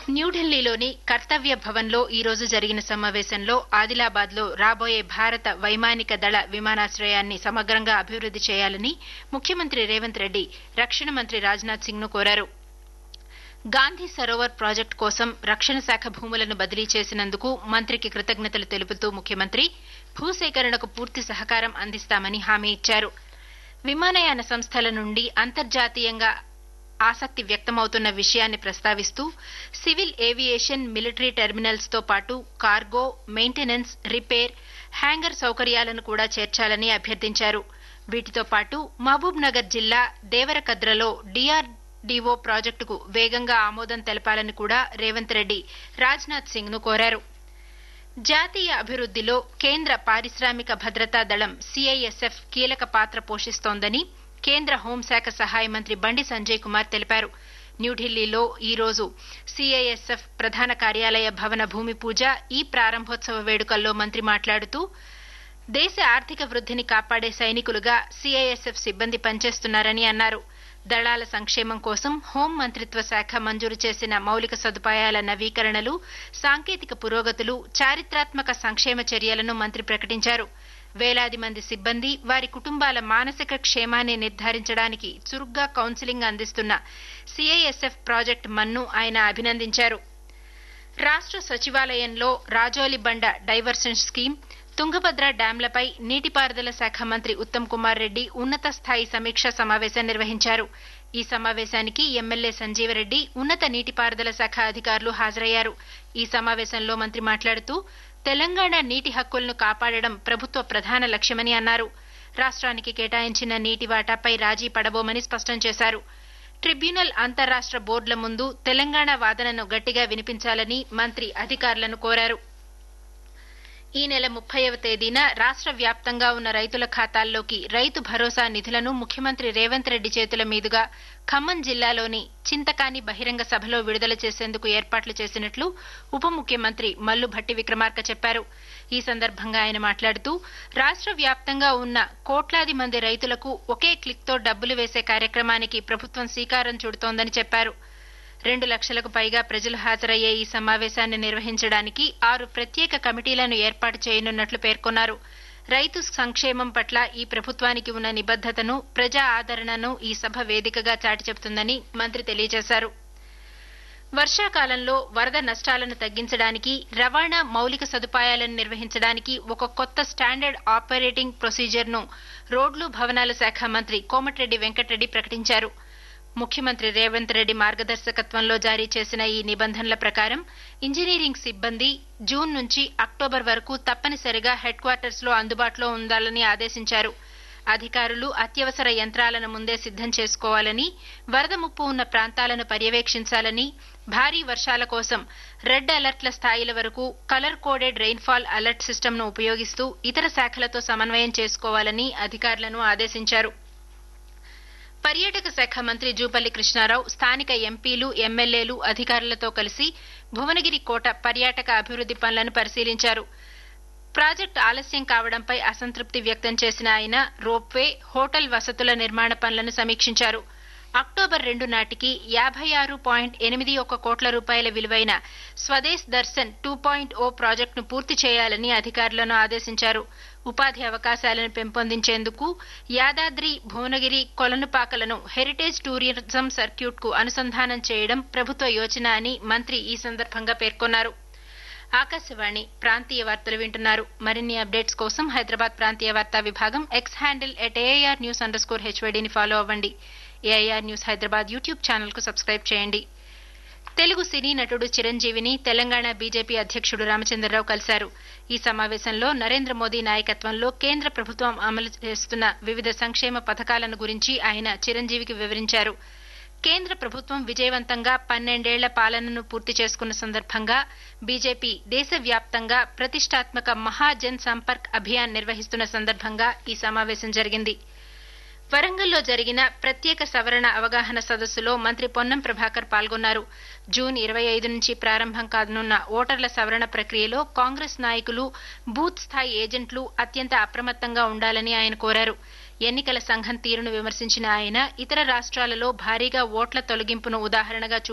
న్యూఢిల్లీలోని కర్తవ్య భవన్లో ఈ రోజు జరిగిన సమావేశంలో ఆదిలాబాద్లో రాబోయే భారత వైమానిక దళ విమానాశ్రయాన్ని సమగ్రంగా అభివృద్ది చేయాలని ముఖ్యమంత్రి రేవంత్ రెడ్డి రక్షణ మంత్రి రాజ్నాథ్ సింగ్ ను కోరారు గాంధీ సరోవర్ ప్రాజెక్టు కోసం రక్షణ శాఖ భూములను బదిలీ చేసినందుకు మంత్రికి కృతజ్ఞతలు తెలుపుతూ ముఖ్యమంత్రి భూసేకరణకు పూర్తి సహకారం అందిస్తామని హామీ ఇచ్చారు విమానయాన సంస్థల నుండి అంతర్జాతీయంగా ఆసక్తి వ్యక్తమవుతున్న విషయాన్ని ప్రస్తావిస్తూ సివిల్ ఏవియేషన్ మిలిటరీ టెర్మినల్స్ తో పాటు కార్గో మెయింటెనెన్స్ రిపేర్ హ్యాంగర్ సౌకర్యాలను కూడా చేర్చాలని అభ్యర్థించారు వీటితో పాటు మహబూబ్ నగర్ జిల్లా దేవరకద్రలో డీఆర్డీఓ ప్రాజెక్టుకు వేగంగా ఆమోదం తెలపాలని కూడా రేవంత్ రెడ్డి రాజ్నాథ్ సింగ్ ను కోరారు జాతీయ అభివృద్దిలో కేంద్ర పారిశ్రామిక భద్రతా దళం సీఐఎస్ఎఫ్ కీలక పాత్ర పోషిస్తోందని కేంద్ర హోంశాఖ సహాయ మంత్రి బండి సంజయ్ కుమార్ తెలిపారు న్యూఢిల్లీలో ఈ రోజు సీఐఎస్ఎఫ్ ప్రధాన కార్యాలయ భవన భూమి పూజ ఈ ప్రారంభోత్సవ వేడుకల్లో మంత్రి మాట్లాడుతూ దేశ ఆర్థిక వృద్దిని కాపాడే సైనికులుగా సీఐఎస్ఎఫ్ సిబ్బంది పనిచేస్తున్నారని అన్నారు దళాల సంక్షేమం కోసం హోం మంత్రిత్వ శాఖ మంజూరు చేసిన మౌలిక సదుపాయాల నవీకరణలు సాంకేతిక పురోగతులు చారిత్రాత్మక సంక్షేమ చర్యలను మంత్రి ప్రకటించారు వేలాది మంది సిబ్బంది వారి కుటుంబాల మానసిక క్షేమాన్ని నిర్ధారించడానికి చురుగ్గా కౌన్సిలింగ్ అందిస్తున్న సీఐఎస్ఎఫ్ ప్రాజెక్ట్ మన్ను ఆయన అభినందించారు రాష్ట సచివాలయంలో రాజోలి బండ డైవర్షన్ స్కీమ్ తుంగభద్ర డ్యాంలపై నీటిపారుదల శాఖ మంత్రి ఉత్తమ్ కుమార్ రెడ్డి ఉన్నత స్థాయి సమీక్షా సమావేశం నిర్వహించారు ఈ సమావేశానికి ఎమ్మెల్యే సంజీవరెడ్డి ఉన్నత నీటిపారుదల శాఖ అధికారులు హాజరయ్యారు ఈ సమావేశంలో మంత్రి మాట్లాడుతూ తెలంగాణ నీటి హక్కులను కాపాడడం ప్రభుత్వ ప్రధాన లక్ష్యమని అన్నారు రాష్ట్రానికి కేటాయించిన నీటి వాటాపై రాజీ పడబోమని స్పష్టం చేశారు ట్రిబ్యునల్ అంతర్రాష్ట్ర బోర్డుల ముందు తెలంగాణ వాదనను గట్టిగా వినిపించాలని మంత్రి అధికారులను కోరారు ఈ నెల ముప్పైవ తేదీన రాష్ట్ర వ్యాప్తంగా ఉన్న రైతుల ఖాతాల్లోకి రైతు భరోసా నిధులను ముఖ్యమంత్రి రేవంత్ రెడ్డి చేతుల మీదుగా ఖమ్మం జిల్లాలోని చింతకాని బహిరంగ సభలో విడుదల చేసేందుకు ఏర్పాట్లు చేసినట్లు ఉప ముఖ్యమంత్రి మల్లు భట్టి విక్రమార్క చెప్పారు ఈ సందర్భంగా ఆయన మాట్లాడుతూ రాష్ట్ర వ్యాప్తంగా ఉన్న కోట్లాది మంది రైతులకు ఒకే క్లిక్తో డబ్బులు వేసే కార్యక్రమానికి ప్రభుత్వం శ్రీకారం చుడుతోందని చెప్పారు రెండు లక్షలకు పైగా ప్రజలు హాజరయ్యే ఈ సమావేశాన్ని నిర్వహించడానికి ఆరు ప్రత్యేక కమిటీలను ఏర్పాటు చేయనున్నట్లు పేర్కొన్నారు రైతు సంక్షేమం పట్ల ఈ ప్రభుత్వానికి ఉన్న నిబద్దతను ప్రజా ఆదరణను ఈ సభ వేదికగా చాటి చెబుతుందని మంత్రి తెలియజేశారు వర్షాకాలంలో వరద నష్టాలను తగ్గించడానికి రవాణా మౌలిక సదుపాయాలను నిర్వహించడానికి ఒక కొత్త స్టాండర్డ్ ఆపరేటింగ్ ప్రొసీజర్ను రోడ్లు భవనాల శాఖ మంత్రి కోమటిరెడ్డి వెంకటరెడ్డి ప్రకటించారు ముఖ్యమంత్రి రేవంత్ రెడ్డి మార్గదర్శకత్వంలో జారీ చేసిన ఈ నిబంధనల ప్రకారం ఇంజనీరింగ్ సిబ్బంది జూన్ నుంచి అక్టోబర్ వరకు తప్పనిసరిగా హెడ్ క్వార్టర్స్ లో అందుబాటులో ఉండాలని ఆదేశించారు అధికారులు అత్యవసర యంత్రాలను ముందే సిద్దం చేసుకోవాలని వరద ముప్పు ఉన్న ప్రాంతాలను పర్యవేక్షించాలని భారీ వర్షాల కోసం రెడ్ అలర్ట్ల స్థాయిల వరకు కలర్ కోడెడ్ రెయిన్ఫాల్ అలర్ట్ సిస్టమ్ను ఉపయోగిస్తూ ఇతర శాఖలతో సమన్వయం చేసుకోవాలని అధికారులను ఆదేశించారు పర్యాటక శాఖ మంత్రి జూపల్లి కృష్ణారావు స్థానిక ఎంపీలు ఎమ్మెల్యేలు అధికారులతో కలిసి భువనగిరి కోట పర్యాటక అభివృద్ది పనులను పరిశీలించారు ప్రాజెక్టు ఆలస్యం కావడంపై అసంతృప్తి వ్యక్తం చేసిన ఆయన రోప్వే హోటల్ వసతుల నిర్మాణ పనులను సమీక్షించారు అక్టోబర్ రెండు నాటికి యాభై ఆరు పాయింట్ ఎనిమిది ఒక కోట్ల రూపాయల విలువైన Swadesh Darshan two point O ప్రాజెక్టును పూర్తి చేయాలని అధికారులను ఆదేశించారు ఉపాధి అవకాశాలను పెంపొందించేందుకు యాదాద్రి భువనగిరి కొలనుపాకలను హెరిటేజ్ టూరిజం సర్క్యూట్ కు అనుసంధానం చేయడం ప్రభుత్వ యోచన అని మంత్రి ఈ సందర్భంగా పేర్కొన్నారు ఆకాశవాణి ప్రాంతీయ వార్తలు వింటున్నారు మరిన్ని అప్డేట్స్ కోసం హైదరాబాద్ ప్రాంతీయ వార్తా విభాగం X handle at AIR news underscore హెచ్వైడీని ఫాలో అవ్వండి AIR news Hyderabad YouTube channel కు సబ్స్క్రైబ్ చేయండి తెలుగు సినీ నటుడు చిరంజీవిని తెలంగాణ బీజేపీ అధ్యక్షుడు రామచంద్రరావు కలిశారు ఈ సమావేశంలో నరేంద్ర మోదీ నాయకత్వంలో కేంద్ర ప్రభుత్వం అమలు చేస్తున్న వివిధ సంక్షేమ పథకాలను గురించి ఆయన చిరంజీవికి వివరించారు కేంద్ర ప్రభుత్వం విజయవంతంగా పన్నెండేళ్ల పాలనను పూర్తి చేసుకున్న సందర్భంగా బీజేపీ దేశవ్యాప్తంగా ప్రతిష్టాత్మక మహాజన్ సంపర్క్ అభియాన్ నిర్వహిస్తున్న సందర్భంగా ఈ సమావేశం జరిగింది వరంగల్లో జరిగిన ప్రత్యేక సవరణ అవగాహన సదస్సులో మంత్రి పొన్నం ప్రభాకర్ పాల్గొన్నారు జూన్ ఇరవై ఐదు నుంచి ప్రారంభం కానున్న ఓటర్ల సవరణ ప్రక్రియలో కాంగ్రెస్ నాయకులు బూత్ స్థాయి ఏజెంట్లు అత్యంత అప్రమత్తంగా ఉండాలని ఆయన కోరారు ఎన్నికల సంఘం తీరును విమర్శించిన ఆయన ఇతర రాష్ట్రాలలో భారీగా ఓట్ల తొలగింపును ఉదాహరణగా